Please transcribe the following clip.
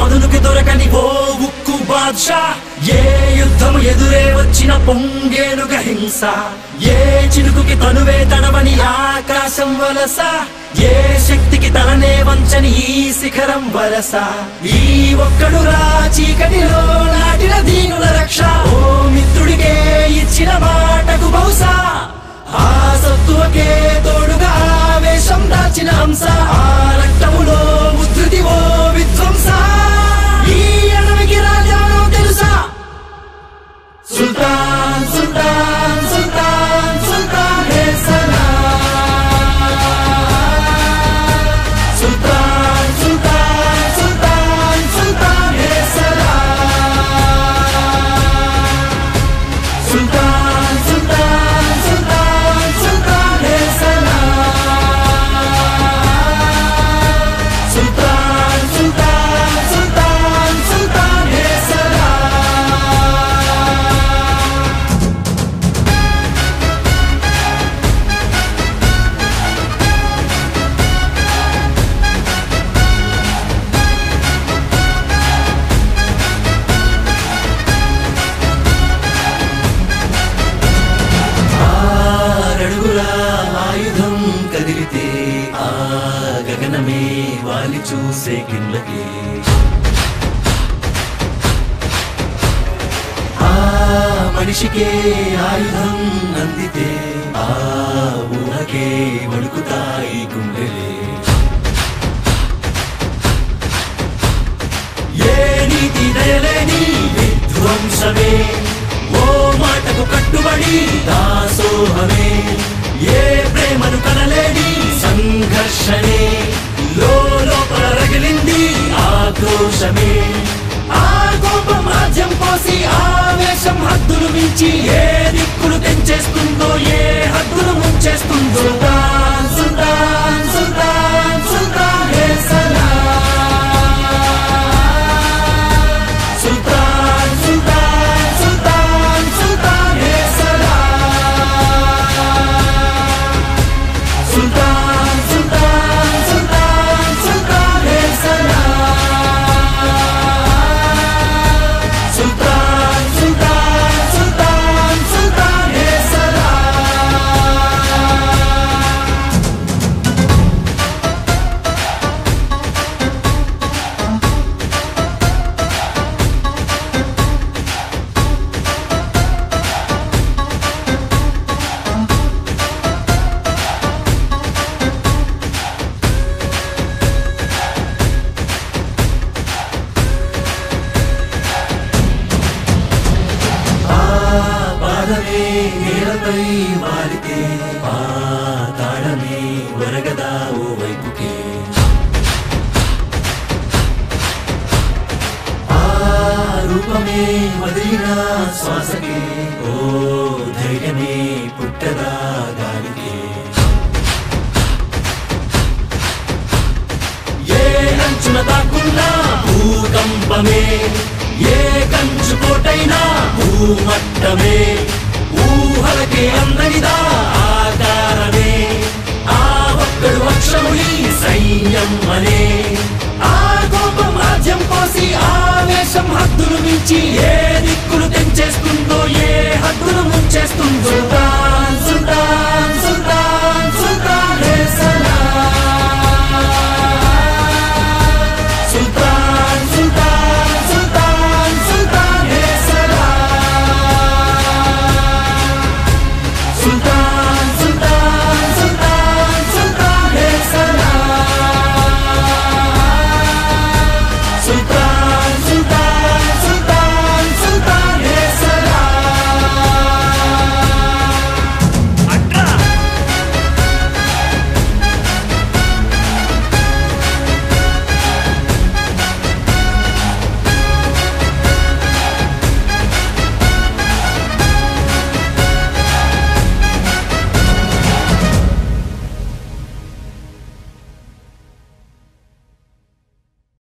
పదునుకి దొరకని ఓ ఉక్కు బాద్షా ఏ యుద్ధము ఎదురే వచ్చిన పొంగేనుగ హింస ఏ చినుకుకి తనువే తడవని ఆకాశం వలస ఏ శక్తికి తలనే వంచని ఈ శిఖరం వలస ఈ ఒక్కడు రా చీకటిలో నాటిన దీనుల రక్ష ఓ మిత్రుడికే ఇచ్చిన మాటకు బహుశా ఆ సత్తువకే తోడుగా ఆవేశం దాచిన హంస ఆ రక్తములో ఉద్ధృతి ఓ విధ్వంస ఈ అడవికి రాజాను తెలుసా సుల్తాన్ సుల్తాన్ సుల్తాన్ సుల్తాన్ హే సలాం సుల్తాన్ సుల్తాన్ సుల్తాన్ సుల్తాన్ హే సలాం సుల్తాన్ సుల్తాన్ సుల్తాన్ సుల్తాన్ హే సలాం సుల్తాన్ సుల్తాన్ సుల్తాన్ సుల్తాన్ హే సలాం ఆరడుగుల ఆయుధం కదిలితే ఆ గగనమే వాలి చూసే కిందకి ఆ మనిషికే ఆయుధం అందితే ఆ ఊహకే వణుకుతాయి గుండెలే ఏ నీతి దయలేని విధ్వంసమే ఓ మాటకు కట్టుబడి దాసోహమే ఏ ప్రేమను కనలేని సంఘర్షణే లో లోపల రగిలింది ఆక్రోశమే ఆ కోపం రాజ్యం పోసి ఆవేశం హద్దులు మించి ఏ దిక్కులు తెంచేస్తుందో ఏ హద్దులు ముంచేస్తుందో సుల్తాన్ సుల్తాన్ సుల్తాన్ సుల్తాన్ హే సలాం సుల్తాన్ సుల్తాన్ సుల్తాన్ సుల్తాన్ హే సలాం సుల్తాన్ సుల్తాన్ సుల్తాన్ సుల్తాన్ హే సలాం సుల్తాన్ సుల్తాన్ సుల్తాన్ సుల్తాన్ హే సలాం ఆ పాదమే నేలపై వాలితే ఆ తాళమే ఒరగదా ఓ వైపుకే ఆ రూపమే వదిలిన శ్వాసకే ఓ ధైర్యమే పుట్టదా గాలికే ఏ అంచున దాక్కున్నా భూకంపమే ఏ కంచు కోటైనా భూమట్టమే ఊహలకే అందనిదా ఆకారమే ఆ ఒక్కడు అక్షముని సైన్యం అనే ఆ కోపం రాజ్యం పోసి ఆవేశం హద్దులు మించి ఏ